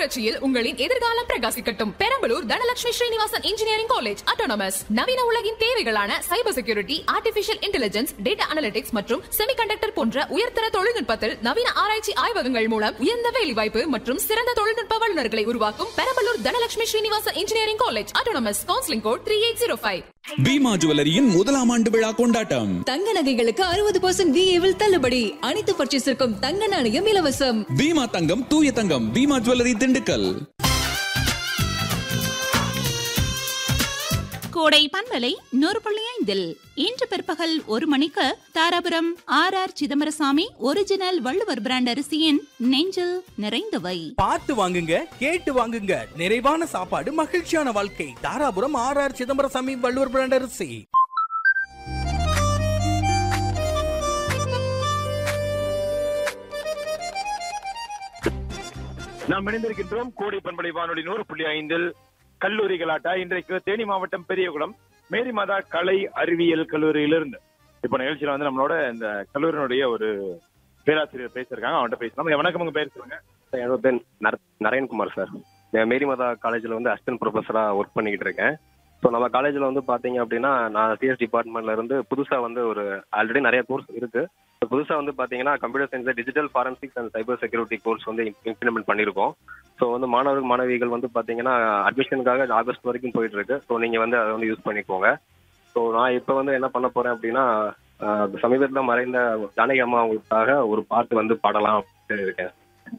புரட்சியில் உங்களின் எதிர்காலம் பிரகாசிக்கட்டும் Perambalur Dhanalakshmi Srinivasan engineering college autonomous நவீன உலகின் தேவைகளான cyber security artificial intelligence data analytics மற்றும் செமிகண்டக்டர் போன்ற உயர்தர தொழில்நுட்பத்தில் நவீன ஆராய்ச்சி ஆய்வகங்கள் மூலம் உயர்ந்த வேலைவாய்ப்பு மற்றும் சிறந்த தொழில்நுட்ப வல்லுநர்களை உருவாக்கும் Perambalur Dhanalakshmi Srinivasan engineering college autonomous counselling code three eight zero five Bhima ஜுவல்லரியின் முதலாம் ஆண்டு விழா கொண்டாட்டம் தங்க நகைகளுக்கு அறுபது பர்சன்ட் விஏவில் தள்ளுபடி அனைத்து பர்ச்சேஸிற்கும் தங்க நாணயம் இலவசம் பீமா தங்கம் தூய தங்கம் பீமா ஜுவல்லரி திண்டுக்கல் கோடை பண்பலை நூறு புள்ளி ஐந்தில் இன்று பிற்பகல் ஒரு மணிக்கு Dharapuram R R Chidambarasamy original Valluvar brand அரிசியின் நெஞ்சில் நிறைந்தவை பார்த்து வாங்குங்க கேட்டு வாங்குங்க நிறைவான சாப்பாடு மகிழ்ச்சியான வாழ்க்கை Dharapuram R R Chidambarasamy Valluvar brand அரிசி நாம் இணைந்திருக்கின்றோம் கோடை பண்பலை வானொலி நூறு புள்ளி ஐந்தில் கல்லூரி கலாட்டா இன்றைக்கு தேனி மாவட்டம் பெரியகுளம் மேரி மாதா கலை அறிவியல் கல்லூரியிலிருந்து இப்ப நிகழ்ச்சியில வந்து நம்மளோட இந்த கல்லூரியினுடைய ஒரு பேராசிரியர் பேசியிருக்காங்க அவன்கிட்ட பேசலாம் வணக்கம் உங்க பேர் சொல்லுங்க என்னோட பேர் நர- நரேன்குமார் சார் நான் மேரி மாதா காலேஜில் வந்து அசிஸ்டன்ட் ப்ரொஃபஸராக ஒர்க் பண்ணிக்கிட்டு இருக்கேன் ஸோ நம்ம காலேஜில் வந்து பார்த்தீங்க அப்படின்னா நான் சிஎஸ் டிபார்ட்மெண்ட்ல இருந்து புதுசாக வந்து ஒரு ஆல்ரெடி நிறைய கோர்ஸ் இருக்கு புதுசாக வந்து பார்த்தீங்கன்னா computer science digital forensics and cyber security course வந்து இம்ப்ளிமெண்ட் பண்ணியிருக்கோம் ஸோ வந்து மாணவர்கள் மாணவிகள் வந்து பார்த்தீங்கன்னா அட்மிஷனுக்காக ஆகஸ்ட் வரைக்கும் போயிட்டு இருக்கு ஸோ நீங்கள் வந்து அதை வந்து யூஸ் பண்ணிக்கோங்க ஸோ நான் இப்போ வந்து என்ன பண்ண போறேன் அப்படின்னா சமீபத்தில் மறைந்த ஜானகி அம்மா அவங்களுக்காக ஒரு பாட்டு வந்து பாடலாம் அப்படின்னு இருக்கேன்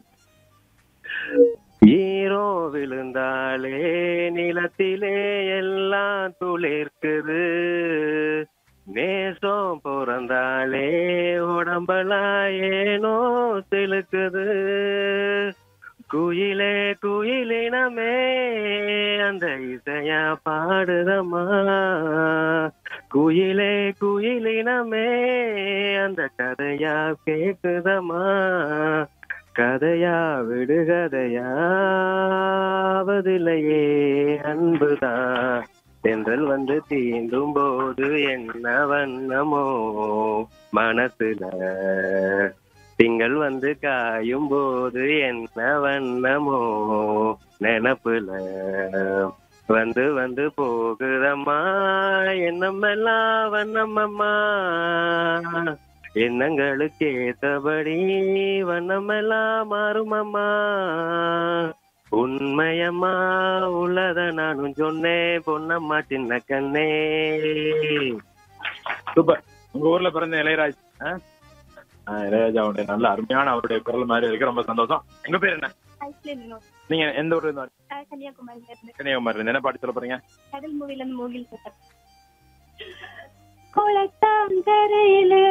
ஈரோ விழுந்தாலே நிலத்திலே எல்லாம் துளிர்க்குது நேசம் பிறந்தாலே உடம்பெல்லாம் ஏனோ சிலுக்குது குயிலே குயிலினமே அந்த இசையா பாடுதம்மா குயிலே குயிலினமே அந்த கதையா கேக்குதம்மா கதையா விடுகதையாவதில்லையே அன்புதான் தென்றல் வந்து தீண்டும் போது என்ன வண்ணமோ மனசுல திங்கள் வந்து காயும் போது என்ன வண்ணமோ நினப்புல வந்து வந்து போகுதம்மா எண்ணமெல்லாம் வண்ணமம்மா எண்ணங்களுக்கு ஏத்தபடி வண்ணமெல்லாம் மாறுமம்மா உண்மையம்மா உள்ளத நானும் சொன்னேன் பொன்னம்மா சின்ன கண்ணே சூப்பர் உங்க ஊர்ல பிறந்த இளையராஜ் ஆ? ஆ, இளையராஜா அவருடைய நல்ல அருமையான அவருடைய குரல் மாதிரி இருக்கு ரொம்ப சந்தோஷம் எங்க பேர் என்ன ஐஸ்லேண்ட் வினோத் நீங்க எந்த ஊர்ல இருந்து வரீங்க? அஹ் கன்னியாகுமரியில இருந்து கன்னியாகுமரி இருந்து என்ன பாட்டு சொல்ல போறீங்க கடல் மூவில இருந்து மூகில் சார் குளத்தாங்கரையிலே